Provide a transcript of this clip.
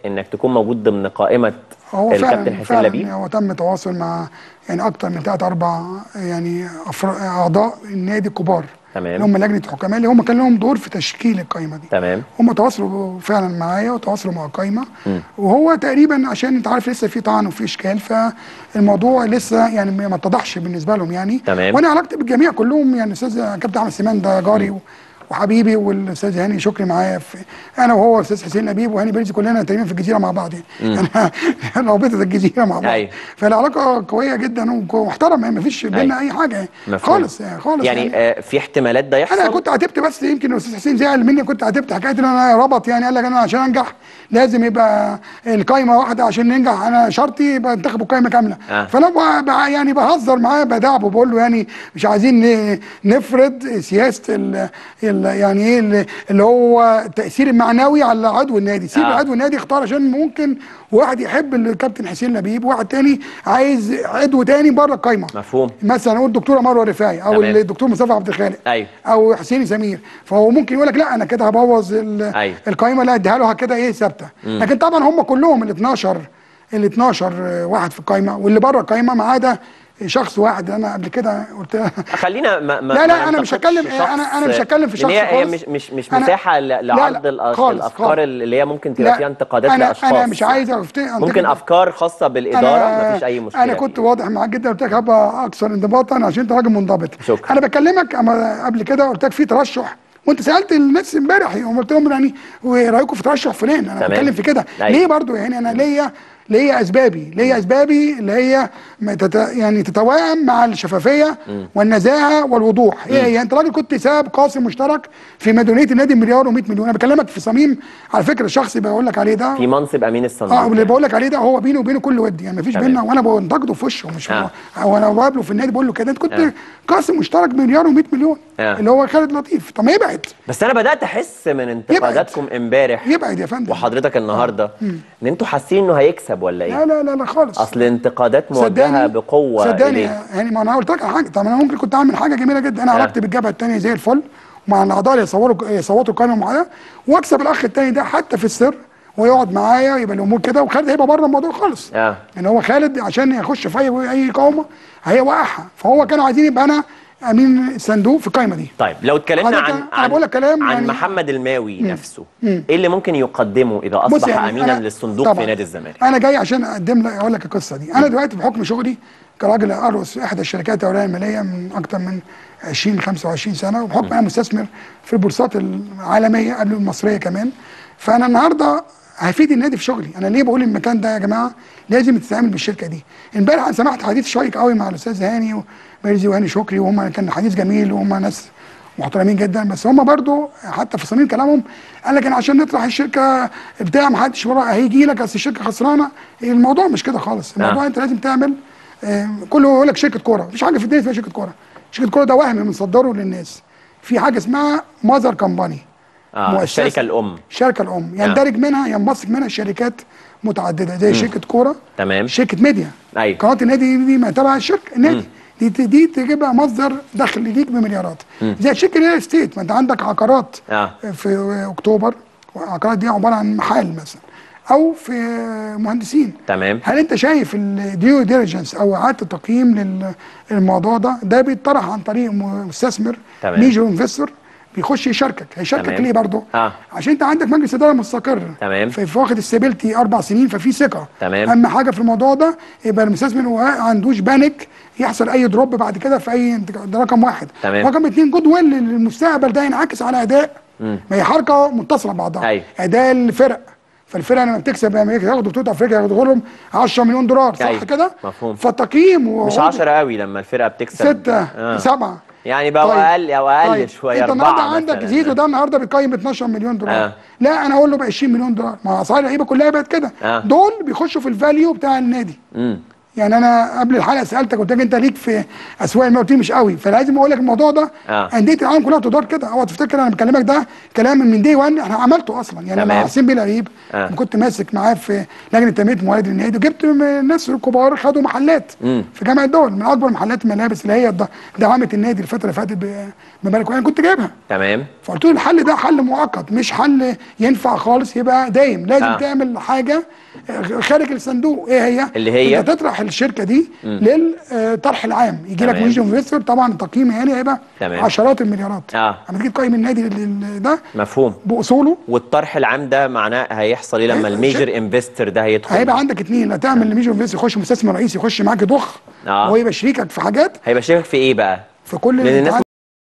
انك تكون موجود ضمن قائمه هو الكابتن فعلا حسين فعلا لبيب هو تم تواصل مع يعني اكتر من ثلاث اربع يعني أفر- اعضاء النادي كبار تمام. اللي هم لجنه الحكماء اللي هم كان لهم دور في تشكيل القائمه دي تمام هم تواصلوا فعلا معايا وتواصلوا مع القايمه وهو تقريبا عشان انت عارف لسه في طعن وفي اشكال فالموضوع لسه يعني ما اتضحش بالنسبه لهم يعني تمام. وانا علاقتي بالجميع كلهم يعني استاذ كابتن احمد سيمان ده جاري و- وحبيبي والاستاذ هاني شكري معايا في انا وهو الاستاذ حسين نبيب وهاني برنس كلنا تقريبا في الجزيره مع بعض يعني يعني رابطه الجزيره مع بعض أيوة. فالعلاقه قويه جدا ومحترمه ما فيش بينا اي حاجه يعني مفهوم. خالص يعني خالص يعني, آه في احتمالات ده يحصل انا كنت عاتبت بس يمكن الاستاذ حسين زعل مني كنت عاتبت حكايه ان انا ربط يعني قال لك انا عشان انجح لازم يبقى القايمه واحده عشان ننجح انا شرطي يبقى انتخبوا القايمه كامله آه. فانا ب- ب- يعني بهزر معاه بدعبه بقول له يعني مش عايزين ن- نفرض سياسه ال ال يعني ايه ال- اللي هو التاثير المعنوي على عضو النادي سيب آه. عضو النادي يختار عشان ممكن واحد يحب الكابتن حسين لبيب وواحد تاني عايز عضو تاني بره القايمه مفهوم مثلا نقول الدكتوره مروه رفاعي او تمام. الدكتور مصطفى عبد الخالق أيوة. او حسين سمير فهو ممكن يقول لك لا انا كده هبوظ ال- أيوة. القايمه لا اديها له كده ايه ثابته لكن طبعا هم كلهم ال 12 ال 12 واحد في القايمه واللي بره القايمه ما عدا شخص واحد انا قبل كده قلت خلينا ما ما لا لا ما انا مش ننتقدش هتكلم شخص، انا انا مش هتكلم في لأن شخص هي هي خالص. مش مش مش أنا- مساحه ل- لا، لعرض لا، الأش- خالص، الافكار خالص. اللي هي ممكن تبقى لا، فيها انتقادات انا لاشخاص انا مش عايز أفت- ممكن أنتقد- افكار خاصه بالاداره مفيش اي مشكله انا كنت واضح معاك جدا قلت لك هبقى اكثر انضباطا عشان انت راجل منضبط شكرا. انا بكلمك أما قبل كده قلت لك في ترشح وانت سالت الناس امبارح يوم قلت لهم يعني ورايكم في ترشح فلان انا تمام. بتكلم في كده أيوة. ليه برضو يعني انا ليا ليا اسبابي ليا اسبابي اللي هي ما تت يعني تتوائم مع الشفافيه والنزاهه والوضوح هي هي انت راجل كنت ساب قاسم مشترك في مديونيه النادي مليار و100 مليون انا بكلمك في صميم على فكره الشخص اللي بقول لك عليه ده في منصب امين الصندوق اه اللي بقول لك عليه ده هو بيني وبينه كل ود يعني مفيش تمام. بينا وانا بنتقده في وشه مش آه. هو وانا بقابله في النادي بقول له كده انت كنت آه. قاسم مشترك مليار و100 مليون آه. اللي هو خالد لطيف طب ما يبعد بس انا بدات احس من انتقاداتكم امبارح يبعد يا فندم وحضرتك النهارده ان انتوا حاسين انه هيكسب ولا لا ايه لا لا لا خالص اصل انتقادات موجهه صدقني بقوه صدقني إليه. يعني ما انا قلت لك على حاجه طب انا ممكن كنت اعمل حاجه جميله جدا انا آه. علاقتي بالجبهه الثانيه زي الفل ومع الاعضاء اللي يصوروا يصوتوا قائمه معايا واكسب الاخ الثاني ده حتى في السر ويقعد معايا يبقى الامور كده وخالد هيبقى بره الموضوع خالص اه ان هو خالد عشان يخش في اي اي قومه هيوقعها فهو كانوا عايزين يبقى انا امين الصندوق في القايمه دي طيب لو اتكلمنا حضرتك عن أنا بقول لك كلام عن يعني- محمد الماوي نفسه ايه اللي ممكن يقدمه اذا اصبح يعني امينا أنا- للصندوق طبعاً. في نادي الزمالك انا جاي عشان اقدم لك اقول لك القصه دي انا دلوقتي بحكم شغلي كراجل ارقص احدى الشركات الاوليه الماليه من اكتر من 20 25 سنه وبحكم انا مستثمر في البورصات العالميه قبل المصريه كمان فانا النهارده هفيد النادي في شغلي انا ليه بقول المكان ده يا جماعه لازم تتعامل بالشركه دي امبارح انا سمعت حديث شيق قوي مع الاستاذ هاني وميرزي وهاني شكري وهم كان حديث جميل وهم ناس محترمين جدا بس هم برضو حتى في صميم كلامهم قال لك ان عشان نطرح الشركه بتاع ما حدش وراه هيجي لك اصل الشركه خسرانه الموضوع مش كده خالص الموضوع آه. انت لازم تعمل آه، كله يقول لك شركه كوره مفيش حاجه في الدنيا اسمها شركه كوره شركه كوره ده وهم بنصدره للناس في حاجه اسمها ماذر كمباني اه الشركه الام الشركه الام يندرج منها ينبثق منها شركات متعدده زي شركه كوره تمام شركه ميديا أيوة. قناه النادي دي ما تبع الشركه النادي دي دي تجيبها مصدر دخل ليك بمليارات زي شركه ريال استيت ما انت عندك عقارات آه. في اكتوبر والعقارات دي عباره عن محل مثلا او في مهندسين تمام هل انت شايف الديو ديليجنس او اعاده التقييم لل- للموضوع ده ده بيطرح عن طريق مستثمر تمام. ميجر انفستور بيخش يشاركك هيشاركك تمام. ليه برضه آه. عشان انت عندك مجلس اداره مستقر تمام. في في واخد الستابيلتي اربع سنين ففي ثقه تمام. اهم حاجه في الموضوع ده يبقى المستثمر ما عندوش بانيك يحصل اي دروب بعد كده في اي ده رقم واحد تمام. رقم اثنين جود ويل للمستقبل ده ينعكس على اداء ما هي حركه متصله ببعضها أيوة. اداء الفرق فالفرقه لما بتكسب لما ياخدوا بطوله افريقيا ياخدوا لهم 10 مليون دولار صح أيوة. كده؟ مفهوم. فالتقييم و- مش 10 قوي لما الفرقه بتكسب ستة آه. سبعة يعني بقى طيب. اقل او اقل طيب. شويه انت اربعه النهارده عندك مثلاً. زيزو ده النهارده بيقيم ب 12 مليون دولار آه. لا انا اقول له ب 20 مليون دولار ما اسعار اللعيبه كلها بقت كده آه. دول بيخشوا في الفاليو بتاع النادي امم يعني انا قبل الحلقه سالتك قلت لك انت ليك في اسواق المال قلت لي مش قوي فلازم اقول لك الموضوع ده آه. انديه العالم كلها بتدار كده اوعى تفتكر انا بكلمك ده كلام من دي 1 احنا عملته اصلا يعني تمام. مع حسين بيه لبيب آه. لما كنت ماسك معاه في لجنه تنميه موارد النادي وجبت م- ناس كبار خدوا محلات مم. في جامعه الدول من اكبر محلات الملابس اللي هي د- دعمت النادي الفتره اللي فاتت ب- بمبالغ انا كنت جايبها تمام فقلت له الحل ده حل مؤقت مش حل ينفع خالص يبقى دايم لازم آه. آه. تعمل حاجه آه، خارج الصندوق ايه هي اللي هي؟ انت تطرح الشركه دي للطرح العام يجي لك تمام. ميجر انفستور طبعا التقييم يعني هيبقى تمام. عشرات المليارات آه. اما تيجي تقيم النادي ال- ده مفهوم باصوله والطرح العام ده معناه هيحصل ايه لما هيبقى الميجر انفستور ده هيدخل هيبقى عندك اتنين هتعمل ميجر انفستور يخش مستثمر رئيسي يخش معاك يضخ آه. وهو يبقى شريكك في حاجات هيبقى شايفك في ايه بقى في كل لان الناس الاتحاد